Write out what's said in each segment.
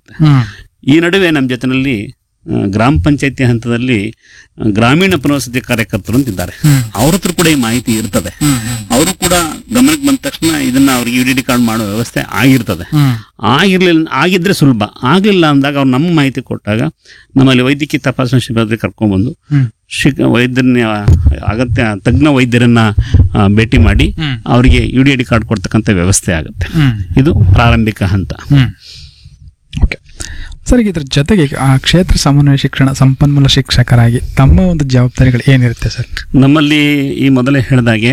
ಆಗುತ್ತೆ ಹ್ಮ್ ಈ ನಡುವೆ ನಮ್ಮ ಜೊತೆನಲ್ಲಿ ಆ, ಗ್ರಾಮ ಪಂಚಾಯತಿ ಹಂತದಲ್ಲಿ ಆ, ಗ್ರಾಮೀಣ ಪುನರ್ವಸತಿ ಕಾರ್ಯಕರ್ತರು ಅಂತಿದ್ದಾರೆ ಹ್ಮ್. ಅವ್ರ ಹತ್ರ ಕೂಡ ಈ ಮಾಹಿತಿ ಇರ್ತದೆ ಹ್ಮ್ ಅವರು ಕೂಡ ಗಮನಕ್ಕೆ ಬಂದ ತಕ್ಷಣ ಇದನ್ನ ಅವ್ರಿಗೆ ಯು ಡಿ ಡಿ ಕಾರ್ಡ್ ಮಾಡೋ ವ್ಯವಸ್ಥೆ ಆಗಿರ್ತದೆ ಹ್ಮ್ ಆಗಿರ್ಲಿಲ್ಲ ಆಗಿದ್ರೆ ಸುಲಭ ಆಗಲಿಲ್ಲ ಅಂದಾಗ ಅವ್ರು ನಮ್ಮ ಮಾಹಿತಿ ಕೊಟ್ಟಾಗ ನಮ್ಮಲ್ಲಿ ವೈದ್ಯಕೀಯ ತಪಾಸಣಾ ಶಿಬಿರದಲ್ಲಿ ಕರ್ಕೊಂಡ್ಬಂದು ಹ್ಮ್ ಶಿಕ್ ವೈದ್ಯರನ್ನ ಅಗತ್ಯ ತಜ್ಞ ವೈದ್ಯರನ್ನ ಆ, ಭೇಟಿ ಮಾಡಿ ಹ್ಮ್. ಅವರಿಗೆ ಯು ಡಿ ಡಿ ಕಾರ್ಡ್ ಕೊಡ್ತಕ್ಕಂಥ ವ್ಯವಸ್ಥೆ ಆಗುತ್ತೆ ಹ್ಮ್ ಇದು ಪ್ರಾರಂಭಿಕ ಹಂತ ಹ್ಮ್ ಓಕೆ ಸರ್ ಈಗ ಇದ್ರ ಜೊತೆಗೆ ಆ ಕ್ಷೇತ್ರ ಸಮನ್ವಯ ಶಿಕ್ಷಣ ಸಂಪನ್ಮೂಲ ಶಿಕ್ಷಕರಾಗಿ ತಮ್ಮ ಒಂದು ಜವಾಬ್ದಾರಿಗಳು ಏನಿರುತ್ತೆ ಸರ್ ನಮ್ಮಲ್ಲಿ ಈ ಮೊದಲೇ ಹೇಳಿದಾಗೆ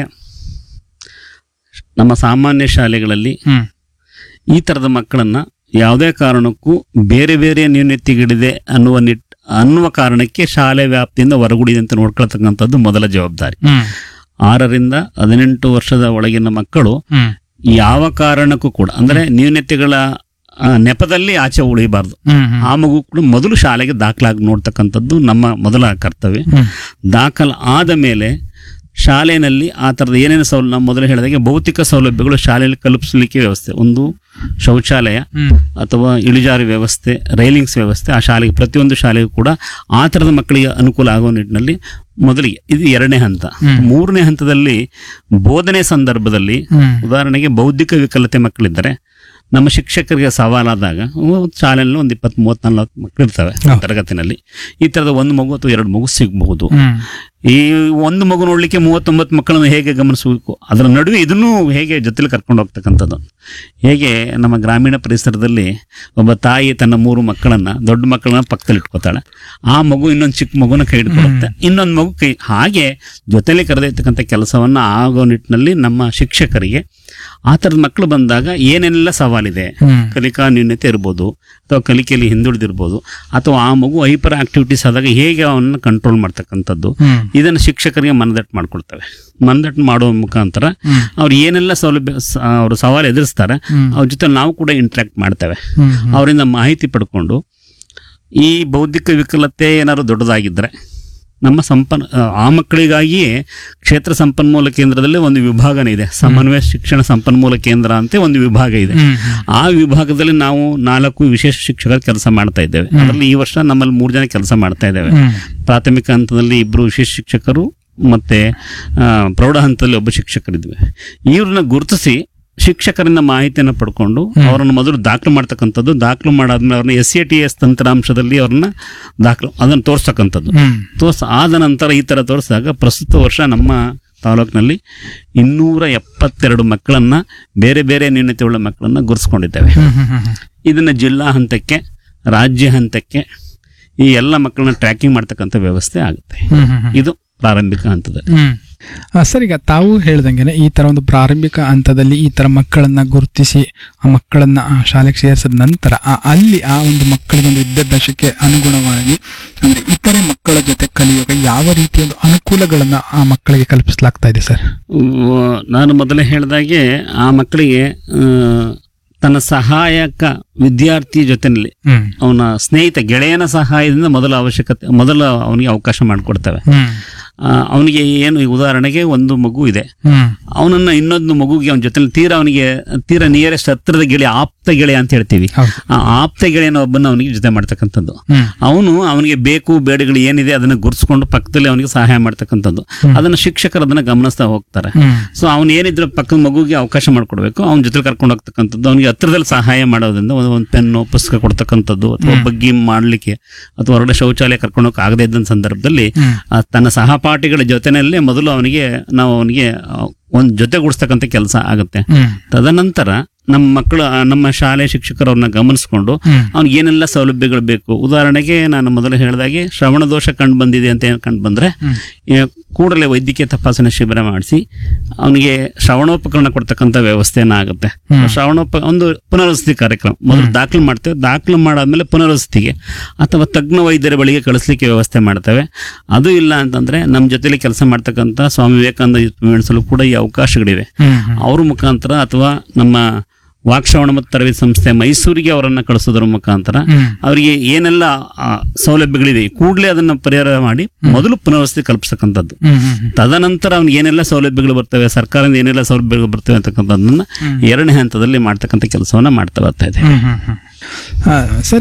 ನಮ್ಮ ಸಾಮಾನ್ಯ ಶಾಲೆಗಳಲ್ಲಿ ಹ್ಮ್ ಈ ಥರದ ಮಕ್ಕಳನ್ನ ಯಾವುದೇ ಕಾರಣಕ್ಕೂ ಬೇರೆ ಬೇರೆ ನ್ಯೂನತೆಗಳಿದೆ ಅನ್ನುವ ನಿಟ್ ಅನ್ನುವ ಕಾರಣಕ್ಕೆ ಶಾಲೆ ವ್ಯಾಪ್ತಿಯಿಂದ ಹೊರಗುಡಿದಂತೆ ನೋಡ್ಕೊಳ್ತಕ್ಕಂಥದ್ದು ಮೊದಲ ಜವಾಬ್ದಾರಿ ಹ್ಮ್ ಆರರಿಂದ ಹದಿನೆಂಟು ವರ್ಷದ ಒಳಗಿನ ಮಕ್ಕಳು ಹ್ಮ್ ಯಾವ ಕಾರಣಕ್ಕೂ ಕೂಡ ಅಂದ್ರೆ ನ್ಯೂನತೆಗಳ ಆ, ನೆಪದಲ್ಲಿ ಆಚೆ ಉಳಿಬಾರ್ದು ಹ್ಮ್ ಹ್ಮ್ ಆ ಮಗು ಕೂಡ ಮೊದಲು ಶಾಲೆಗೆ ದಾಖಲಾಗಿ ನೋಡ್ತಕ್ಕಂಥದ್ದು ನಮ್ಮ ಮೊದಲ ಕರ್ತವ್ಯ ಹ್ಮ್ ದಾಖಲು ಆದ ಮೇಲೆ ಶಾಲೆಯಲ್ಲಿ ಆ ಥರದ ಏನೇನು ಸೌಲಭ್ಯ ನಾವು ಮೊದಲು ಹೇಳಿದಾಗೆ ಭೌತಿಕ ಸೌಲಭ್ಯಗಳು ಶಾಲೆಯಲ್ಲಿ ಕಲ್ಪಿಸಲಿಕ್ಕೆ ವ್ಯವಸ್ಥೆ ಒಂದು ಶೌಚಾಲಯ ಹ್ಮ್ ಅಥವಾ ಇಳಿಜಾರು ವ್ಯವಸ್ಥೆ ರೈಲಿಂಗ್ಸ್ ವ್ಯವಸ್ಥೆ ಆ ಶಾಲೆಗೆ ಪ್ರತಿಯೊಂದು ಶಾಲೆಗೂ ಕೂಡ ಆ ಥರದ ಮಕ್ಕಳಿಗೆ ಅನುಕೂಲ ಆಗುವ ನಿಟ್ಟಿನಲ್ಲಿ ಮೊದಲಿಗೆ ಇದು ಎರಡನೇ ಹಂತ ಹ್ಮ್. ಮೂರನೇ ಹಂತದಲ್ಲಿ ಬೋಧನೆ ಸಂದರ್ಭದಲ್ಲಿ ಹ್ಮ್ ಉದಾಹರಣೆಗೆ ಬೌದ್ಧಿಕ ವಿಕಲತೆ ಮಕ್ಕಳಿದ್ದರೆ ನಮ್ಮ ಶಿಕ್ಷಕರಿಗೆ ಸವಾಲಾದಾಗ ಒಂದು ಶಾಲೆಯಲ್ಲಿ ಒಂದು ಇಪ್ಪತ್ತ್ ಮೂವತ್ತ್ ನಲ್ವತ್ತು ಮಕ್ಕಳು ಇರ್ತವೆ ಹೌದು. ತರಗತಿನಲ್ಲಿ ಈ ಥರದ ಒಂದು ಮಗು ಅಥವಾ ಎರಡು ಮಗು ಸಿಗಬಹುದು ಹ್ಮ್ ಈ ಒಂದು ಮಗು ನೋಡ್ಲಿಕ್ಕೆ ಮೂವತ್ತೊಂಬತ್ತು ಮಕ್ಕಳನ್ನು ಹೇಗೆ ಗಮನಿಸಬೇಕು ಅದರ ನಡುವೆ ಇದನ್ನು ಹೇಗೆ ಜೊತೆಲಿ ಕರ್ಕೊಂಡು ಹೋಗ್ತಕ್ಕಂಥದ್ದು ಹೇಗೆ ನಮ್ಮ ಗ್ರಾಮೀಣ ಪರಿಸರದಲ್ಲಿ ಒಬ್ಬ ತಾಯಿ ತನ್ನ ಮೂರು ಮಕ್ಕಳನ್ನ ದೊಡ್ಡ ಮಕ್ಕಳನ್ನ ಪಕ್ಕದಲ್ಲಿ ಇಟ್ಕೋತಾಳೆ ಆ ಮಗು ಇನ್ನೊಂದು ಚಿಕ್ಕ ಮಗುನ ಕೈ ಹಿಡ್ಕೊಳುತ್ತೆ ಇನ್ನೊಂದು ಮಗು ಕೈ ಹಾಗೆ ಜೊತೆಲಿ ಕರೆದೊಯ್ತಕ್ಕಂಥ ಕೆಲಸವನ್ನ ಆಗೋ ನಿಟ್ಟಿನಲ್ಲಿ ನಮ್ಮ ಶಿಕ್ಷಕರಿಗೆ ಆ ಥರದ ಮಕ್ಕಳು ಬಂದಾಗ ಏನೇನೆಲ್ಲ ಸವಾಲಿದೆ ಹ್ಮ್ ಕಲಿಕಾ ನ್ಯೂನ್ಯತೆ ಇರ್ಬೋದು ಅಥವಾ ಕಲಿಕೆಯಲ್ಲಿ ಹಿಂದುಳಿದಿರ್ಬೋದು ಅಥವಾ ಆ ಮಗು ಹೈಪರ್ ಆಕ್ಟಿವಿಟೀಸ್ ಆದಾಗ ಹೇಗೆ ಅವನ್ನ ಕಂಟ್ರೋಲ್ ಮಾಡ್ತಕ್ಕಂಥದ್ದು ಹ್ಮ್ ಇದನ್ನು ಶಿಕ್ಷಕರಿಗೆ ಮನದಟ್ಟು ಮಾಡ್ಕೊಳ್ತವೆ ಮನದಟ್ಟು ಮಾಡುವ ಮುಖಾಂತರ ಹ್ಮ್. ಅವ್ರು ಏನೆಲ್ಲ ಸೌಲಭ್ಯ ಸ- ಅವರು ಸವಾಲು ಎದುರಿಸ್ತಾರೆ ಹ್ಮ್. ಅವ್ರ ಜೊತೆ ನಾವು ಕೂಡ ಇಂಟ್ರಾಕ್ಟ್ ಮಾಡ್ತೇವೆ ಹ್ಮ್ ಅವರಿಂದ ಮಾಹಿತಿ ಪಡ್ಕೊಂಡು ಈ ಬೌದ್ಧಿಕ ವಿಕಲತೆ ಏನಾದ್ರು ದೊಡ್ಡದಾಗಿದ್ದರೆ ನಮ್ಮ ಸಂಪನ್ ಆ ಮಕ್ಕಳಿಗಾಗಿಯೇ ಕ್ಷೇತ್ರ ಸಂಪನ್ಮೂಲ ಕೇಂದ್ರದಲ್ಲಿ ಒಂದು ವಿಭಾಗನೇ ಇದೆ ಸಮನ್ವಯ ಶಿಕ್ಷಣ ಸಂಪನ್ಮೂಲ ಕೇಂದ್ರ ಅಂತ ಒಂದು ವಿಭಾಗ ಇದೆ ಹ್ಮ್ ಆ ವಿಭಾಗದಲ್ಲಿ ನಾವು ನಾಲ್ಕು ವಿಶೇಷ ಶಿಕ್ಷಕರ ಕೆಲಸ ಮಾಡ್ತಾ ಇದ್ದೇವೆ ಅದರಲ್ಲಿ ಈ ವರ್ಷ ನಮ್ಮಲ್ಲಿ ಮೂರು ಜನ ಕೆಲಸ ಮಾಡ್ತಾ ಇದ್ದೇವೆ ಹ್ಮ್ ಪ್ರಾಥಮಿಕ ಹಂತದಲ್ಲಿ ಇಬ್ಬರು ವಿಶೇಷ ಶಿಕ್ಷಕರು ಮತ್ತೆ ಆ, ಪ್ರೌಢ ಹಂತದಲ್ಲಿ ಒಬ್ಬ ಶಿಕ್ಷಕರಿದ್ವಿ ಇವ್ರನ್ನ ಗುರುತಿಸಿ ಶಿಕ್ಷಕರಿಂದ ಮಾಹಿತಿಯನ್ನು ಪಡ್ಕೊಂಡು ಅವರನ್ನು ಮೊದಲು ದಾಖಲು ಮಾಡ್ತಕ್ಕಂಥದ್ದು ದಾಖಲು ಮಾಡಾದ್ಮೇಲೆ ಅವ್ರನ್ನ ಎಸ್ ಸಿ ಟಿ ಎಸ್ ತಂತ್ರಾಂಶದಲ್ಲಿ ಅವ್ರನ್ನ ದಾಖಲು ಅದನ್ನು ತೋರಿಸ್ತಕ್ಕಂಥದ್ದು ಹ್ಮ್ ತೋರ್ಸ್ ಆದ ನಂತರ ಈ ಥರ ತೋರಿಸಿದಾಗ ಪ್ರಸ್ತುತ ವರ್ಷ ನಮ್ಮ ತಾಲೂಕಿನಲ್ಲಿ ಇನ್ನೂರ ಎಪ್ಪತ್ತೆರಡು ಮಕ್ಕಳನ್ನ ಬೇರೆ ಬೇರೆ ನ್ಯೂನತೆಯುಳ್ಳ ಮಕ್ಕಳನ್ನ ಗುರುಸ್ಕೊಂಡಿದ್ದೇವೆ ಹ್ಮ್ ಹ್ಮ್ ಹ್ಮ್ ಇದನ್ನ ಜಿಲ್ಲಾ ಹಂತಕ್ಕೆ ರಾಜ್ಯ ಹಂತಕ್ಕೆ ಈ ಎಲ್ಲ ಮಕ್ಕಳನ್ನ ಟ್ರ್ಯಾಕಿಂಗ್ ಮಾಡ್ತಕ್ಕಂಥ ವ್ಯವಸ್ಥೆ ಆಗುತ್ತೆ ಹ್ಮ್ ಹ್ಮ್ ಹ್ಮ್ ಇದು ಪ್ರಾರಂಭಿಕ ಹಂತದಲ್ಲಿ ಹ್ಮ್ ಆ, ಸರ್ ಈಗ ತಾವು ಹೇಳ್ದಂಗೆನೆ ಈ ತರ ಒಂದು ಪ್ರಾರಂಭಿಕ ಹಂತದಲ್ಲಿ ಈ ತರ ಮಕ್ಕಳನ್ನ ಗುರುತಿಸಿ ಆ ಮಕ್ಕಳನ್ನ ಆ ಶಾಲೆಗೆ ಸೇರಿಸಿದ ನಂತರ ಆ ಅಲ್ಲಿ ಆ ಒಂದು ಮಕ್ಕಳಿಗೆ ಒಂದು ವಿದ್ಯಾಭ್ಯಾಸಕ್ಕೆ ಅನುಗುಣವಾಗಿ ಅಂದ್ರೆ ಇತರೆ ಮಕ್ಕಳ ಜೊತೆ ಕಲಿಯುವಾಗ ಯಾವ ರೀತಿಯ ಒಂದು ಅನುಕೂಲಗಳನ್ನ ಆ ಮಕ್ಕಳಿಗೆ ಕಲ್ಪಿಸಲಾಗ್ತಾ ಇದೆ ಸರ್ ಉವ್ವ, ನಾನು ಮೊದಲೇ ಹೇಳಿದಾಗೆ ಆ ಮಕ್ಕಳಿಗೆ ಆ, ತನ್ನ ಸಹಾಯಕ ವಿದ್ಯಾರ್ಥಿ ಜೊತೆಯಲ್ಲಿ ಹ್ಮ್ ಅವನ ಸ್ನೇಹಿತ ಗೆಳೆಯನ ಸಹಾಯದಿಂದ ಮೊದಲ ಅವಶ್ಯಕತೆ ಮೊದಲು ಅವನಿಗೆ ಅವಕಾಶ ಮಾಡಿಕೊಡ್ತೇವೆ ಹ್ಮ್ ಆ, ಅವನಿಗೆ ಏನು ಈ ಉದಾಹರಣೆಗೆ ಒಂದು ಮಗು ಇದೆ ಹ್ಮ್ ಅವನನ್ನ ಇನ್ನೊಂದು ಮಗುಗೆ ಅವನ ಜೊತೆ ತೀರಾ ಅವನಿಗೆ ತೀರಾ ನಿಯರೆಸ್ಟ್ ಹತ್ತಿರದ ಗೆಳೆಯ ಆಪ್ತ ಗೆಳೆಯ ಅಂತ ಹೇಳ್ತೀವಿ ಹೌದು ಆ ಆಪ್ತ ಗೆಳೆಯನ ಒಬ್ಬನ ಅವನಿಗೆ ಜೊತೆ ಮಾಡ್ತಕ್ಕಂಥದ್ದು ಹ್ಮ್ ಅವನು ಅವನಿಗೆ ಬೇಕು ಬೇಡಗಳು ಏನಿದೆ ಅದನ್ನ ಗುರ್ಸ್ಕೊಂಡು ಪಕ್ಕದಲ್ಲಿ ಅವನಿಗೆ ಸಹಾಯ ಮಾಡ್ತಕ್ಕಂಥದ್ದು ಅದನ್ನ ಶಿಕ್ಷಕರು ಅದನ್ನ ಗಮನಿಸ್ತಾ ಹೋಗ್ತಾರೆ ಹ್ಮ್ ಸೊ ಅವನು ಏನಿದ್ರೆ ಪಕ್ಕದ ಮಗುಗೆ ಅವಕಾಶ ಮಾಡ್ಕೊಡ್ಬೇಕು ಅವನ ಜೊತೆ ಕರ್ಕೊಂಡು ಹೋಗ್ತಕ್ಕಂಥದ್ದು ಅವನಿಗೆ ಹತ್ರದಲ್ಲಿ ಸಹಾಯ ಮಾಡೋದ್ರಿಂದ ಒಂದು ಒಂದು ಪೆನ್ನು ಪುಸ್ತಕ ಕೊಡ್ತಕ್ಕಂಥದ್ದು ಅಥವಾ ಬಗ್ಗಿ ಮಾಡ್ಲಿಕ್ಕೆ ಅಥವಾ ಹೊರಗಡೆ ಶೌಚಾಲಯ ಕರ್ಕೊಂಡು ಹೋಗಕ್ಕೆ ಆಗದೇ ಇದ್ದ ಸಂದರ್ಭದಲ್ಲಿ ಹ್ಮ್. ಆ ತನ್ನ ಸಹಪಾಠಿಗಳ ಜೊತೆನಲ್ಲೇ ಮೊದಲು ಅವನಿಗೆ ನಾವು ಅವನಿಗೆ ಒಂದು ಜೊತೆಗೂಡಿಸ್ತಕ್ಕಂಥ ಕೆಲಸ ಆಗುತ್ತೆ ಹ್ಮ್ ತದನಂತರ ನಮ್ಮ ಮಕ್ಕಳು ಆ, ನಮ್ಮ ಶಾಲೆ ಶಿಕ್ಷಕರು ಅವ್ರನ್ನ ಗಮನಿಸ್ಕೊಂಡು ಹ್ಮ್ ಅವ್ನಿಗೆ ಏನೆಲ್ಲ ಸೌಲಭ್ಯಗಳು ಬೇಕು ಉದಾಹರಣೆಗೆ ನಾನು ಮೊದಲು ಹೇಳಿದಾಗೆ ಶ್ರವಣ ದೋಷ ಕಂಡು ಬಂದಿದೆ ಅಂತ ಏನು ಕಂಡು ಬಂದ್ರೆ ಹ್ಮ್. ಈ ಕೂಡಲೇ ವೈದ್ಯಕೀಯ ತಪಾಸಣೆ ಶಿಬಿರ ಮಾಡಿಸಿ ಅವನಿಗೆ ಶ್ರವಣೋಪಕರಣ ಕೊಡ್ತಕ್ಕಂಥ ವ್ಯವಸ್ಥೆನ ಆಗುತ್ತೆ ಶ್ರವಣೋಪ ಒಂದು ಪುನರ್ವಸತಿ ಕಾರ್ಯಕ್ರಮ ಮೊದಲು ದಾಖಲು ಮಾಡ್ತೇವೆ ದಾಖಲು ಮಾಡಾದ್ಮೇಲೆ ಪುನರ್ವಸತಿಗೆ ಅಥವಾ ತಜ್ಞ ವೈದ್ಯರ ಬಳಿಗೆ ಕಳಿಸ್ಲಿಕ್ಕೆ ವ್ಯವಸ್ಥೆ ಮಾಡ್ತೇವೆ ಅದು ಇಲ್ಲ ಅಂತಂದ್ರೆ ನಮ್ಮ ಜೊತೆಲಿ ಕೆಲಸ ಮಾಡ್ತಕ್ಕಂಥ ಸ್ವಾಮಿ ವಿವೇಕಾನಂದ ಯೂತ್ ಮೂವ್ಮೆಂಟ್ಸಲ್ಲೂ ಕೂಡ ಈ ಅವಕಾಶಗಳಿವೆ ಹ್ಮ್ ಹ್ಮ್ ಅವ್ರ ಮುಖಾಂತರ ಅಥವಾ ನಮ್ಮ ವಾಕ್ಶ್ರವಣ ಮತ್ತು ತರಬೇತಿ ಸಂಸ್ಥೆ ಮೈಸೂರಿಗೆ ಅವರನ್ನ ಕಳಿಸೋದ್ರ ಮುಖಾಂತರ ಹ್ಮ್. ಅವರಿಗೆ ಏನೆಲ್ಲ ಆ, ಸೌಲಭ್ಯಗಳಿವೆ ಕೂಡಲೇ ಅದನ್ನ ಪರಿಹಾರ ಮಾಡಿ ಮೊದಲು ಪುನರ್ವಸತಿ ಕಲ್ಪಿಸ್ತಕ್ಕಂಥದ್ದು ಹ್ಮ್ ಹ್ಮ್ ಹ್ಮ್ ತದನಂತರ ಅವ್ನಿಗೆ ಏನೆಲ್ಲ ಸೌಲಭ್ಯಗಳು ಬರ್ತವೆ ಸರ್ಕಾರದಿಂದ ಏನೆಲ್ಲ ಸೌಲಭ್ಯಗಳು ಬರ್ತವೆ ಅಂತಕ್ಕಂಥದ್ದನ್ನ ಎರಡನೇ ಹಂತದಲ್ಲಿ ಮಾಡ್ತಕ್ಕಂಥ ಕೆಲಸವನ್ನ ಮಾಡ್ತಾ ಬರ್ತಾ ಇದೆ ಹ್ಮ್ ಹ್ಮ್ ಹ್ಮ್ ಆ, ಸರ್